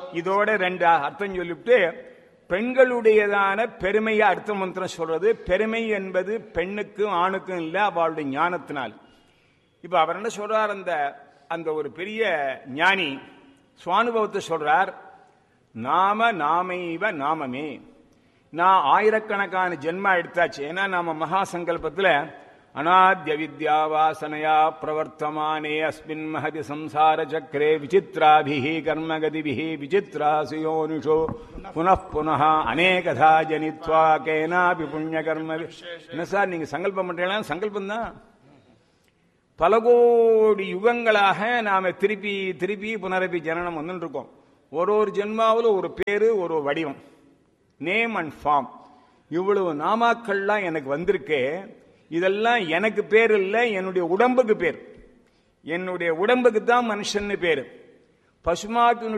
இதோட ரெண்டு அர்த்தம் சொல்லிவிட்டு பெண்களுடையதான பெருமையை அர்த்த மந்திரம் சொல்றது பெருமை என்பது பெண்ணுக்கும் ஆணுக்கும் இல்லை அவளுடைய ஞானத்தினால் இப்ப அவர் என்ன சொல்றார் அந்த அந்த ஒரு பெரிய ஞானி சுவானுபவத்தை சொல்றார் நாம நாமைவ நாமமே நான் ஆயிரக்கணக்கான ஜென்மா எடுத்தாச்சு ஏன்னா நாம மகா சங்கல்பத்துல அநாத்ய வித்யா வாசனையா பிரவர்த்தமானே அஸ்மின் மகதி சம்சார சக்கரே விசித்ராபிஹி கர்மகதிபிஹி விசித்ராசு யோனிஷோ புனః புனः அநேகதா ஜனித்வா கேனாபி புண்ணிய கர்ம என்ன சார் நீங்க சங்கல்பம் பண்றீங்களா சங்கல்பம் தான் பல கோடி யுகங்களாக நாம திருப்பி திருப்பி புனரப்பி ஜனனம் வந்துட்டு இருக்கோம் ஒரு ஒரு ஜென்மாவில் ஒரு பேரு ஒரு வடிவம் நேம் அண்ட் ஃபார்ம் இவ்வளவு நாமாக்கள்லாம் எனக்கு வந்திருக்கு இதெல்லாம் எனக்கு பேர் இல்லை என்னுடைய உடம்புக்கு பேர் என்னுடைய உடம்புக்கு தான் மனுஷன்னு பேரு பசுமாட்டினுடைய